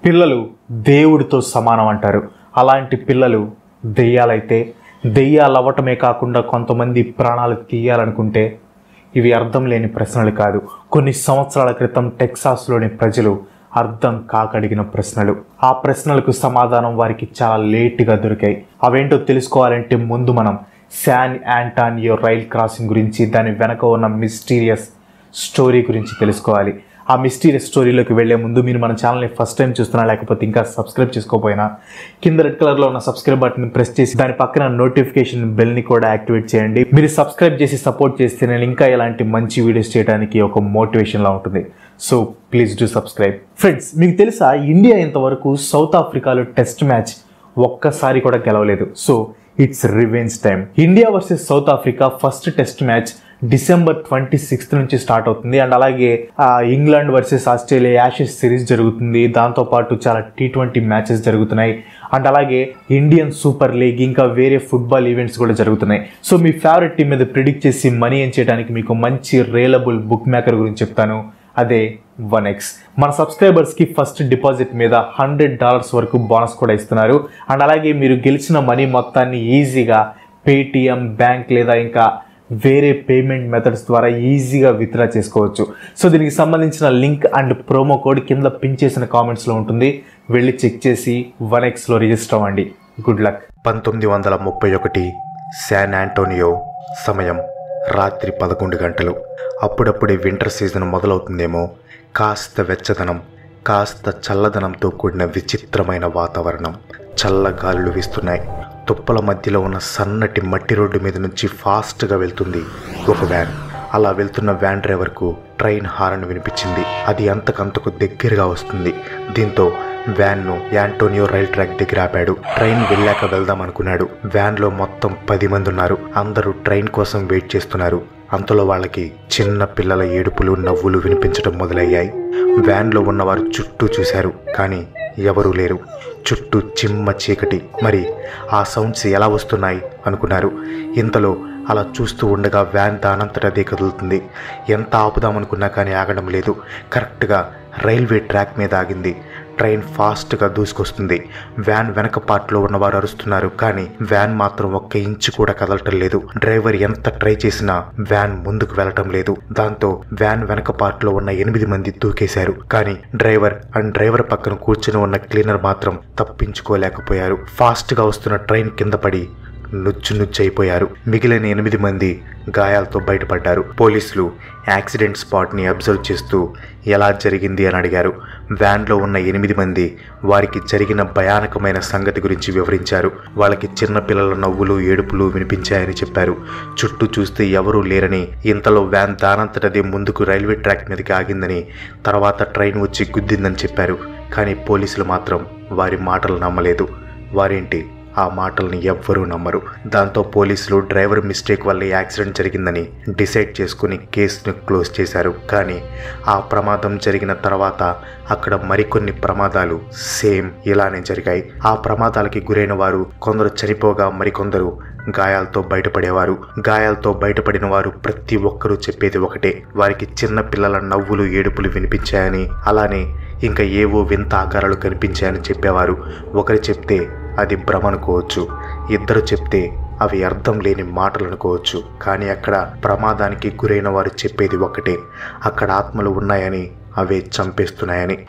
పిల్లలు దేవుడితో సమానం అంటారు అలాంటి పిల్లలు దెయ్యాలైతే దెయ్యాలు అవ్వటమే కాకుండా కొంతమంది ప్రాణాలు తీయాలనుకుంటే ఇవి అర్థం లేని ప్రశ్నలు కాదు కొన్ని సంవత్సరాల క్రితం టెక్సాస్లోని ప్రజలు అర్థం కాకడిగిన ప్రశ్నలు ఆ ప్రశ్నలకు సమాధానం వారికి చాలా లేటుగా దొరికాయి అవేంటో తెలుసుకోవాలంటే ముందు మనం శాన్ యాంటానియో రైల్ క్రాసింగ్ గురించి దాని వెనక ఉన్న మిస్టీరియస్ స్టోరీ గురించి తెలుసుకోవాలి ఆ మిస్టీరియస్ స్టోరీలోకి వెళ్లే ముందు మీరు మన ఛానల్ని ఫస్ట్ టైం చూస్తున్నా లేకపోతే ఇంకా సబ్స్క్రైబ్ చేసుకోకపోయినా కింద రెడ్ కలర్లో ఉన్న సబ్స్క్రైబ్ బటన్ ప్రెస్ చేసి దాని పక్కన నోటిఫికేషన్ బెల్ని కూడా యాక్టివేట్ చేయండి మీరు సబ్స్క్రైబ్ చేసి సపోర్ట్ చేస్తే నేను ఇంకా ఇలాంటి మంచి వీడియోస్ చేయడానికి ఒక మోటివేషన్లా ఉంటుంది so please do subscribe friends మీకు తెలుసా ఇండియా ఇంతవరకు సౌత్ ఆఫ్రికాలో టెస్ట్ మ్యాచ్ ఒక్కసారి కూడా గెలవలేదు so it's revenge time India versus South Africa first test match December twenty sixth నుంచి స్టార్ట్ అవుతుంది అండ్ అలాగే ఆ, England versus Australia Ashes series జరుగుతుంది దాంతోపాటు చాలా టీ ట్వంటీ మ్యాచెస్ జరుగుతున్నాయి అండ్ అలాగే ఇండియన్ సూపర్ లీగ్ ఇంకా వేరే ఫుట్బాల్ ఈవెంట్స్ కూడా జరుగుతున్నాయి సో మీ ఫేవరెట్ టీం మీద ప్రిడిక్ట్ చేసి మనీ ఏం చేయడానికి మీకు మంచి రేలబుల్ బుక్ మేకర్ గురించి చెప్తాను అదే వన్ ఎక్స్ మన సబ్స్క్రైబర్స్కి ఫస్ట్ డిపాజిట్ మీద హండ్రెడ్ డాలర్స్ వరకు బోనస్ కూడా ఇస్తున్నారు అండ్ అలాగే మీరు గెలిచిన మనీ మొత్తాన్ని ఈజీగా పేటిఎం బ్యాంక్ లేదా ఇంకా వేరే పేమెంట్ మెథడ్స్ ద్వారా ఈజీగా విత్డ్రా చేసుకోవచ్చు సో దీనికి సంబంధించిన లింక్ అండ్ ప్రోమో కోడ్ కింద పిన్ చేసిన కామెంట్స్లో ఉంటుంది వెళ్ళి చెక్ చేసి వన్ ఎక్స్లో రిజిస్టర్ అవ్వండి గుడ్ లక్ పంతొమ్మిది వందల ముప్పై ఒకటి శాన్ ఆంటోనియో సమయం రాత్రి పదకొండు గంటలు అప్పుడప్పుడే వింటర్ సీజన్ మొదలవుతుందేమో కాస్త వెచ్చదనం కాస్త చల్లదనంతో కూడిన విచిత్రమైన వాతావరణం చల్ల గాలులు వీస్తున్నాయి తుప్పల మధ్యలో ఉన్న సన్నటి మట్టి రోడ్డు మీద నుంచి ఫాస్ట్గా వెళ్తుంది ఒక వ్యాన్ అలా వెళ్తున్న వ్యాన్ డ్రైవర్కు ట్రైన్ హారన్ వినిపించింది అది అంతకంతకు దగ్గరగా వస్తుంది దీంతో వ్యాన్ను యాంటోనియో రైల్ ట్రాక్ దగ్గర ఆపాడు ట్రైన్ వెళ్ళాక వెళ్దాం అనుకున్నాడు వ్యాన్లో మొత్తం పది మంది ఉన్నారు అందరూ ట్రైన్ కోసం వెయిట్ చేస్తున్నారు అంతలో వాళ్ళకి చిన్న పిల్లల ఏడుపులు నవ్వులు వినిపించడం మొదలయ్యాయి వ్యాన్లో ఉన్నవారు చుట్టూ చూశారు కానీ ఎవరూ లేరు చుట్టూ చిమ్మ చీకటి మరి ఆ సౌండ్స్ ఎలా వస్తున్నాయి అనుకున్నారు ఇంతలో అలా చూస్తూ ఉండగా వ్యాన్ దానంతట అదే కదులుతుంది ఎంత ఆపుదామనుకున్నా కానీ ఆగడం లేదు కరెక్ట్గా రైల్వే ట్రాక్ మీద ఆగింది ట్రైన్ ఫాస్ట్గా దూసుకొస్తుంది వ్యాన్ వెనక పార్ట్లో ఉన్నవారు అరుస్తున్నారు కానీ వ్యాన్ మాత్రం ఒక్క ఇంచు కూడా కదలటం లేదు డ్రైవర్ ఎంత ట్రై చేసినా వ్యాన్ ముందుకు వెళ్ళటం లేదు దాంతో వ్యాన్ వెనక పార్ట్లో ఉన్న ఎనిమిది మంది దూకేశారు కానీ డ్రైవర్ అండ్ డ్రైవర్ పక్కన కూర్చుని ఉన్న క్లీనర్ మాత్రం తప్పించుకోలేకపోయారు ఫాస్ట్గా వస్తున్న ట్రైన్ కింద పడి నుచ్చు నుచ్చు అయిపోయారు మిగిలిన ఎనిమిది మంది గాయాలతో బయటపడ్డారు పోలీసులు యాక్సిడెంట్ స్పాట్ని అబ్జర్వ్ చేస్తూ ఎలా జరిగింది అని అడిగారు వ్యాన్లో ఉన్న ఎనిమిది మంది వారికి జరిగిన భయానకమైన సంగతి గురించి వివరించారు వాళ్ళకి చిన్న పిల్లల నవ్వులు ఏడుపులు వినిపించాయని చెప్పారు చుట్టూ చూస్తే ఎవరూ లేరని ఇంతలో వ్యాన్ దానంతటదే ముందుకు రైల్వే ట్రాక్ మీదకి ఆగిందని తర్వాత ట్రైన్ వచ్చి గుద్దిందని చెప్పారు కానీ పోలీసులు మాత్రం వారి మాటలు నమ్మలేదు వారేంటి ఆ మాటల్ని ఎవ్వరూ నమ్మరు దాంతో పోలీసులు డ్రైవర్ మిస్టేక్ వల్ల ఈ యాక్సిడెంట్ జరిగిందని డిసైడ్ చేసుకుని కేసును క్లోజ్ చేశారు కానీ ఆ ప్రమాదం జరిగిన తర్వాత అక్కడ మరికొన్ని ప్రమాదాలు సేమ్ ఇలానే జరిగాయి ఆ ప్రమాదాలకి గురైన వారు కొందరు చనిపోగా మరికొందరు గాయాలతో బయటపడేవారు గాయాలతో బయటపడిన వారు ప్రతి ఒక్కరూ చెప్పేది ఒకటే వారికి చిన్న పిల్లల నవ్వులు ఏడుపులు వినిపించాయని అలానే ఇంకా ఏవో వింత ఆకారాలు కనిపించాయని చెప్పేవారు ఒకరు చెప్తే అది భ్రమ అనుకోవచ్చు ఇద్దరు చెప్తే అవి అర్థం లేని మాటలు అనుకోవచ్చు కానీ అక్కడ ప్రమాదానికి గురైన వారు చెప్పేది ఒకటే అక్కడ ఆత్మలు ఉన్నాయని అవే చంపేస్తున్నాయని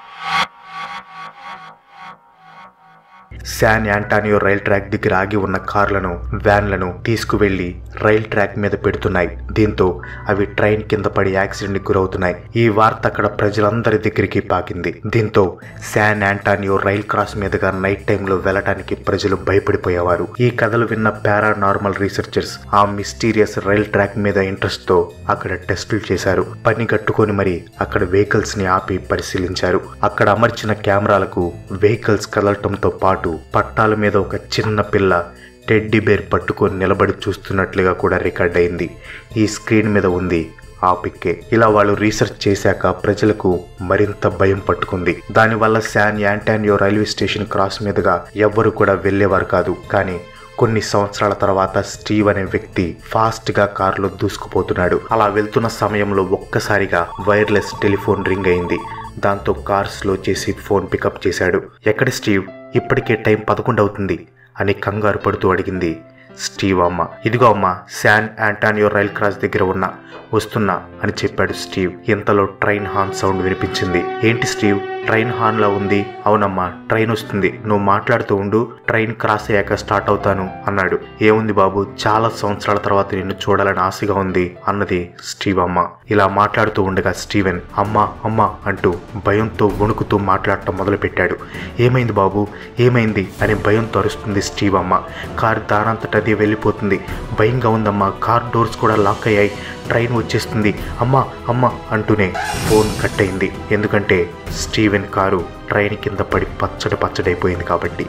శాన్ యాంటానియో రైల్ ట్రాక్ దగ్గర ఆగి ఉన్న కార్లను వ్యాన్లను తీసుకువెళ్లి రైల్ ట్రాక్ మీద పెడుతున్నాయి దీంతో అవి ట్రైన్ కింద పడి యాక్సిడెంట్ గురవుతున్నాయి ఈ వార్త అక్కడ ప్రజలందరి దగ్గరికి పాకింది దీంతో శాన్ యాంటానియో రైల్ క్రాస్ మీదుగా నైట్ టైంలో వెళ్ళటానికి ప్రజలు భయపడిపోయేవారు ఈ కథలు విన్న పారానార్మల్ రీసెర్చర్స్ ఆ మిస్టీరియస్ రైల్ ట్రాక్ మీద ఇంట్రెస్ట్ తో అక్కడ టెస్టులు చేశారు పని కట్టుకొని మరి అక్కడ వెహికల్స్ ని ఆపి పరిశీలించారు అక్కడ అమర్చిన కెమెరాలకు వెహికల్స్ కదలటంతో పాటు పట్టాల మీద ఒక చిన్న పిల్ల టెడ్డీ బేర్ పట్టుకొని నిలబడి చూస్తున్నట్లుగా కూడా రికార్డ్ అయింది ఈ స్క్రీన్ మీద ఉంది ఆ పిక్కే ఇలా వాళ్ళు రీసెర్చ్ చేశాక ప్రజలకు మరింత భయం పట్టుకుంది దానివల్ల San Antonio railway station cross మీదుగా ఎవ్వరు కూడా వెళ్ళేవారు కాదు కానీ కొన్ని సంవత్సరాల తర్వాత స్టీవ్ అనే వ్యక్తి ఫాస్ట్ గా కారులో దూసుకుపోతున్నాడు అలా వెళ్తున్న సమయంలో ఒక్కసారిగా వైర్లెస్ టెలిఫోన్ రింగ్ అయింది దాంతో కార్ స్లో చేసి ఫోన్ పికప్ చేశాడు ఎక్కడ స్టీవ్ ఇప్పటికే టైం పదకొండు అవుతుంది అని కంగారు పడుతూ అడిగింది స్టీవ్ అమ్మ ఇదిగో అమ్మ శాన్ యాంటానియో రైల్ క్రాస్ దగ్గర ఉన్నా వస్తున్నా అని చెప్పాడు స్టీవ్ ఇంతలో ట్రైన్ హార్న్ సౌండ్ వినిపించింది ఏంటి స్టీవ్ ట్రైన్ హార్న్ లా ఉంది అవునమ్మా ట్రైన్ వస్తుంది నువ్వు మాట్లాడుతూ ఉండు ట్రైన్ క్రాస్ అయ్యాక స్టార్ట్ అవుతాను అన్నాడు ఏముంది బాబు చాలా సంవత్సరాల తర్వాత నిన్ను చూడాలని ఆశగా ఉంది అన్నది స్టీవ్ అమ్మ ఇలా మాట్లాడుతూ ఉండగా స్టీవెన్ అమ్మా అమ్మా అంటూ భయంతో వణుకుతూ మాట్లాడటం మొదలుపెట్టాడు ఏమైంది బాబు ఏమైంది అని భయంతో అరుస్తుంది స్టీవ్ అమ్మ కారు దానంతటదే వెళ్ళిపోతుంది భయంగా ఉందమ్మా కార్ డోర్స్ కూడా లాక్ అయ్యాయి ట్రైన్ వచ్చేస్తుంది అమ్మా అమ్మా అంటూనే ఫోన్ కట్ అయింది ఎందుకంటే స్టీవెన్ కారు ట్రైన్ కింద పడి పచ్చడి పచ్చడైపోయింది కాబట్టి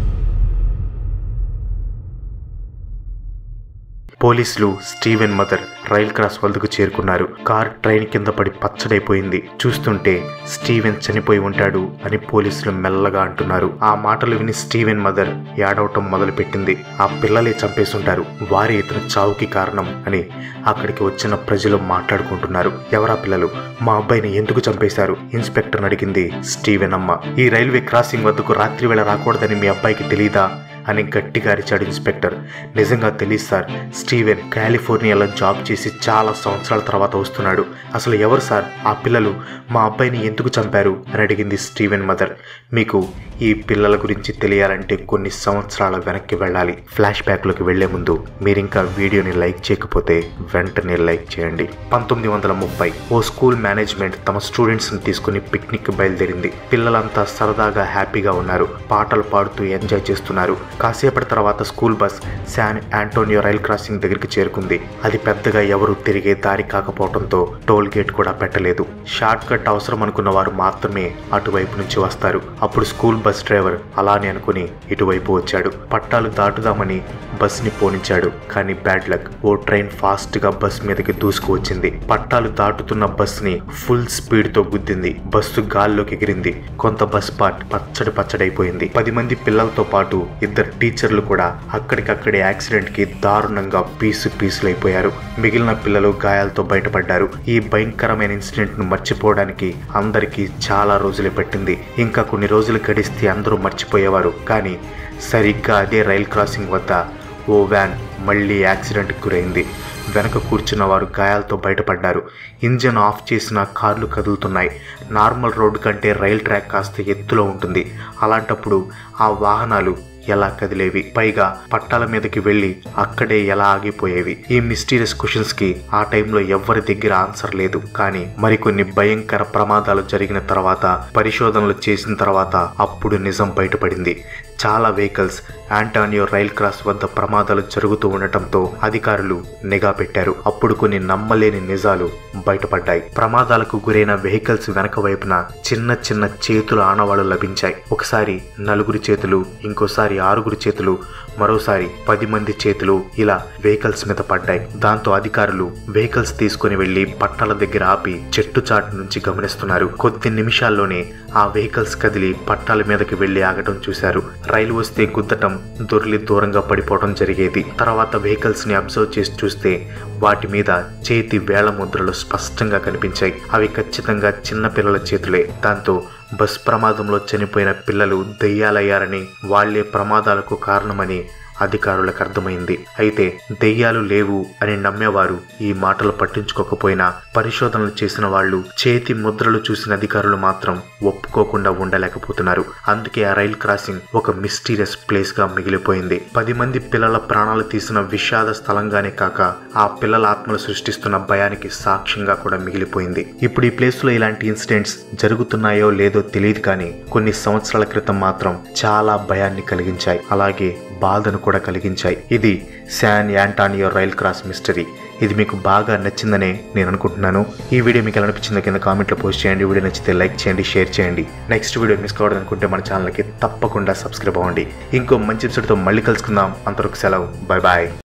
పోలీసులు స్టీవెన్ మదర్ రైల్ క్రాస్ వద్దకు చేరుకున్నారు కార్ ట్రైన్ కింద పడి పచ్చడైపోయింది చూస్తుంటే స్టీవెన్ చనిపోయి ఉంటాడు అని పోలీసులు మెల్లగా అంటున్నారు ఆ మాటలు విని స్టీవెన్ మదర్ ఏడవటం మొదలుపెట్టింది ఆ పిల్లలే చంపేసుంటారు వారే ఇతను చావుకి కారణం అని అక్కడికి వచ్చిన ప్రజలు మాట్లాడుకుంటున్నారు ఎవరా పిల్లలు మా అబ్బాయిని ఎందుకు చంపేశారు ఇన్స్పెక్టర్ అడిగింది స్టీవెన్ అమ్మ ఈ రైల్వే క్రాసింగ్ వద్దకు రాత్రి వేళ రాకూడదని మీ అబ్బాయికి తెలీదా అని గట్టిగా అరిచాడు ఇన్స్పెక్టర్ నిజంగా తెలియదు సార్ స్టీవెన్ కాలిఫోర్నియాలో జాబ్ చేసి చాలా సంవత్సరాల తర్వాత వస్తున్నాడు అసలు ఎవరు సార్ ఆ పిల్లలు మా అబ్బాయిని ఎందుకు చంపారు అని అడిగింది స్టీవెన్ మదర్ మీకు ఈ పిల్లల గురించి తెలియాలంటే కొన్ని సంవత్సరాల వెనక్కి వెళ్ళాలి ఫ్లాష్ బ్యాక్లోకి వెళ్లే ముందు మీరు ఇంకా వీడియోని లైక్ చేయకపోతే వెంటనే లైక్ చేయండి పంతొమ్మిది వందల ముప్పై ఓ స్కూల్ మేనేజ్మెంట్ తమ స్టూడెంట్స్ని తీసుకుని పిక్నిక్ బయలుదేరింది పిల్లలంతా సరదాగా హ్యాపీగా ఉన్నారు పాటలు పాడుతూ ఎంజాయ్ చేస్తున్నారు కాసేపటి తర్వాత school bus San Antonio rail crossing దగ్గరికి చేరుకుంది అది పెద్దగా ఎవరు తిరిగే దారి కాకపోవడంతో టోల్ గేట్ కూడా పెట్టలేదు షార్ట్ కట్ అవసరం అనుకున్న వారు మాత్రమే అటువైపు నుంచి వస్తారు అప్పుడు స్కూల్ బస్ డ్రైవర్ అలానే అనుకుని ఇటువైపు వచ్చాడు పట్టాలు దాటుదామని బస్ ని పోనించాడు కానీ బ్యాడ్ లక్ ఓ ట్రైన్ ఫాస్ట్ గా బస్ మీదకి దూసుకు వచ్చింది పట్టాలు దాటుతున్న బస్ ని ఫుల్ స్పీడ్ తో గుద్దింది బస్సు గాల్లోకి ఎగిరింది కొంత బస్ పార్ట్ పచ్చడి పచ్చడైపోయింది పది మంది పిల్లలతో పాటు ఇద్దరు టీచర్లు కూడా అక్కడికక్కడే యాక్సిడెంట్ కి దారుణంగా పీసు పీసులైపోయారు మిగిలిన పిల్లలు గాయాలతో బయటపడ్డారు ఈ భయంకరమైన ఇన్సిడెంట్ ను మర్చిపోవడానికి అందరికీ చాలా రోజులే పట్టింది ఇంకా కొన్ని రోజులు గడిస్తే అందరూ మర్చిపోయేవారు కానీ సరిగ్గా అదే రైల్ క్రాసింగ్ వద్ద ఓ వ్యాన్ మళ్ళీ యాక్సిడెంట్కి గురైంది వెనక కూర్చున్న వారు గాయాలతో బయటపడ్డారు ఇంజన్ ఆఫ్ చేసిన కార్లు కదులుతున్నాయి నార్మల్ రోడ్డు కంటే రైల్ ట్రాక్ కాస్త ఎత్తులో ఉంటుంది అలాంటప్పుడు ఆ వాహనాలు ఎలా కదిలేవి పైగా పట్టాల మీదకి వెళ్ళి అక్కడే ఎలా ఆగిపోయేవి ఈ మిస్టీరియస్ క్వశ్చన్స్ కి ఆ టైంలో ఎవ్వరి దగ్గర ఆన్సర్ లేదు కానీ మరికొన్ని భయంకర ప్రమాదాలు జరిగిన తర్వాత పరిశోధనలు చేసిన తర్వాత అప్పుడు నిజం బయటపడింది చాలా వెహికల్స్ యాంటానియో రైల్ క్రాస్ వద్ద ప్రమాదాలు జరుగుతూ ఉండటంతో అధికారులు నిఘా పెట్టారు అప్పుడు కొన్ని నమ్మలేని నిజాలు బయటపడ్డాయి ప్రమాదాలకు గురైన వెహికల్స్ వెనక వైపున చిన్న చిన్న చేతుల ఆనవాళ్లు లభించాయి ఒకసారి నలుగురి చేతులు ఇంకోసారి ఆరుగురు చేతులు మరోసారి పది మంది చేతులు ఇలా వెహికల్స్ మీద పడ్డాయి దాంతో అధికారులు వెహికల్స్ తీసుకుని వెళ్లి పట్టాల దగ్గర ఆపి చెట్టు చాటు నుంచి గమనిస్తున్నారు కొద్ది నిమిషాల్లోనే ఆ వెహికల్స్ కదిలి పట్టాల మీదకి వెళ్లి ఆగటం చూశారు రైలు వస్తే గుద్దటం దొర్లి దూరంగా పడిపోవడం జరిగేది తర్వాత వెహికల్స్ ని అబ్జర్వ్ చేసి చూస్తే వాటి మీద చేతి వేళ్ల ముద్రలు స్పష్టంగా కనిపించాయి అవి ఖచ్చితంగా చిన్న పిల్లల చేతులే దాంతో బస్ ప్రమాదంలో చనిపోయిన పిల్లలు దెయ్యాలయ్యారని వాళ్లే ప్రమాదాలకు కారణమని అధికారులకు అర్థమైంది అయితే దెయ్యాలు లేవు అని నమ్మేవారు ఈ మాటలు పట్టించుకోకపోయినా పరిశోధనలు చేసిన వాళ్ళు చేతి ముద్రలు చూసిన అధికారులు మాత్రం ఒప్పుకోకుండా ఉండలేకపోతున్నారు అందుకే ఆ రైల్ క్రాసింగ్ ఒక మిస్టీరియస్ ప్లేస్ గా మిగిలిపోయింది పది మంది పిల్లల ప్రాణాలు తీసిన విషాద స్థలంగానే కాక ఆ పిల్లల ఆత్మలు సృష్టిస్తున్న భయానికి సాక్ష్యంగా కూడా మిగిలిపోయింది ఇప్పుడు ఈ ప్లేస్ లో ఇలాంటి ఇన్సిడెంట్స్ జరుగుతున్నాయో లేదో తెలియదు కానీ కొన్ని సంవత్సరాల క్రితం మాత్రం చాలా భయాన్ని కలిగించాయి అలాగే బాధను కూడా కలిగించాయి ఇది San Antonio rail cross mystery ఇది మీకు బాగా నచ్చిందనే నేను అనుకుంటున్నాను ఈ వీడియో మీకు ఎలా అనిపించిందో కింద కామెంట్లో పోస్ట్ చేయండి వీడియో నచ్చితే లైక్ చేయండి షేర్ చేయండి నెక్స్ట్ వీడియో మిస్ కావడం అనుకుంటే మన ఛానల్కి తప్పకుండా సబ్స్క్రైబ్ అవ్వండి ఇంకో మంచి ఎపిసోడ్తో మళ్ళీ కలుసుకుందాం అంతవరకు సెలవు బాయ్ బాయ్